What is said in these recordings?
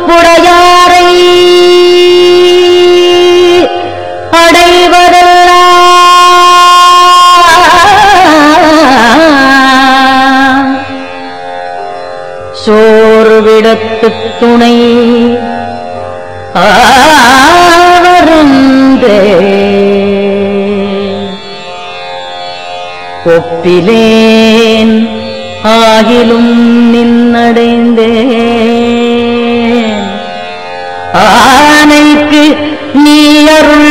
பொறுப்புடையாரை அடைவதெல்லாம் சோர்விடத்து துணை ஆவரென்றே ஒப்பிலேன் ஆகிலும் நின்னடைந்தேன் ஆனைக்கு நீ அருள்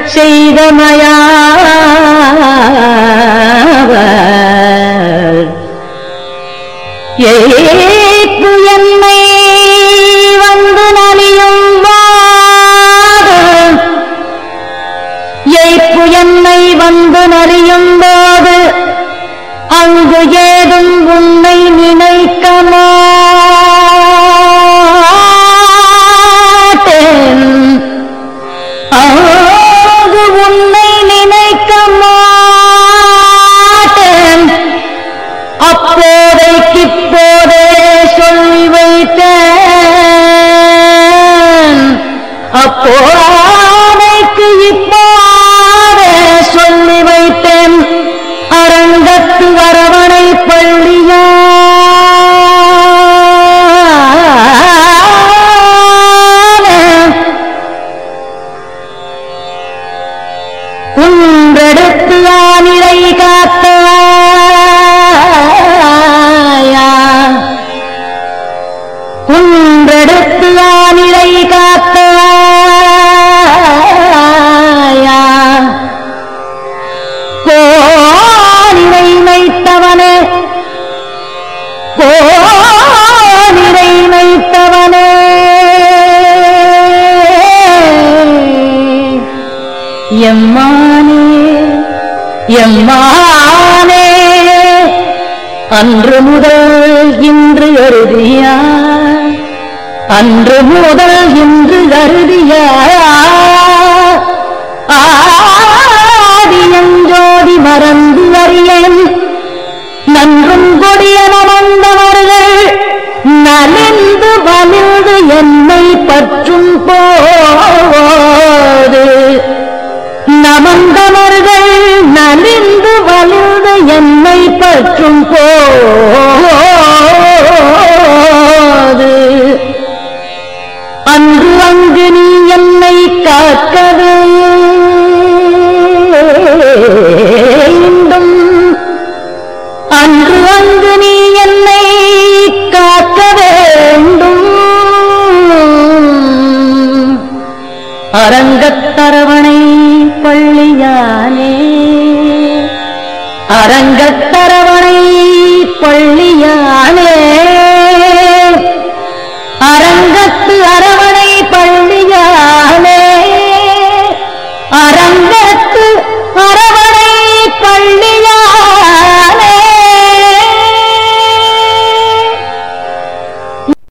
செய்தமையாவர் ஏப்பு என்னை வந்து நலியும் போது ஏப்பு என்னை வந்து நலியும் போது அங்கு ஏதும் உன்னை நினைக்க மாட்டேன் அங்கு உன்னை நினைக்க மாட்டேன் அப்போதைக்கு இப்போதே சொல்லி வைத்தேன் அப்போதைக்கு இப்போதே சொல்லி வைத்தேன் அரங்கத்து வரவணை பள்ளியான குன்றெடுத்து ஆனிரை காத்தாயா குன்றெடுத்து ஆனிரை காத்தாயா கோனிரை மைத்தவனே கோனிரை மைத்தவனே எம்மானே எம்மானே அன்று முதல் இன்று அருதியா அன்று முதல் இன்று அருதியா ஆதியஞ்சோதி மறந்து அறியேன் நன்றும் கொடியன வந்தவர்கள் நலிந்து வலிந்து என்னை பற்றும் போது நமந்தவர்கள் நலிந்து வலிந்து என்னை பற்றும் போது அன்று அங்கு நீ என்னை காக்க வேண்டும் அன்று அங்கு நீ என்னை காக்க வேண்டும் அரங்கத்தரவணை பள்ளியானே அரங்கத்த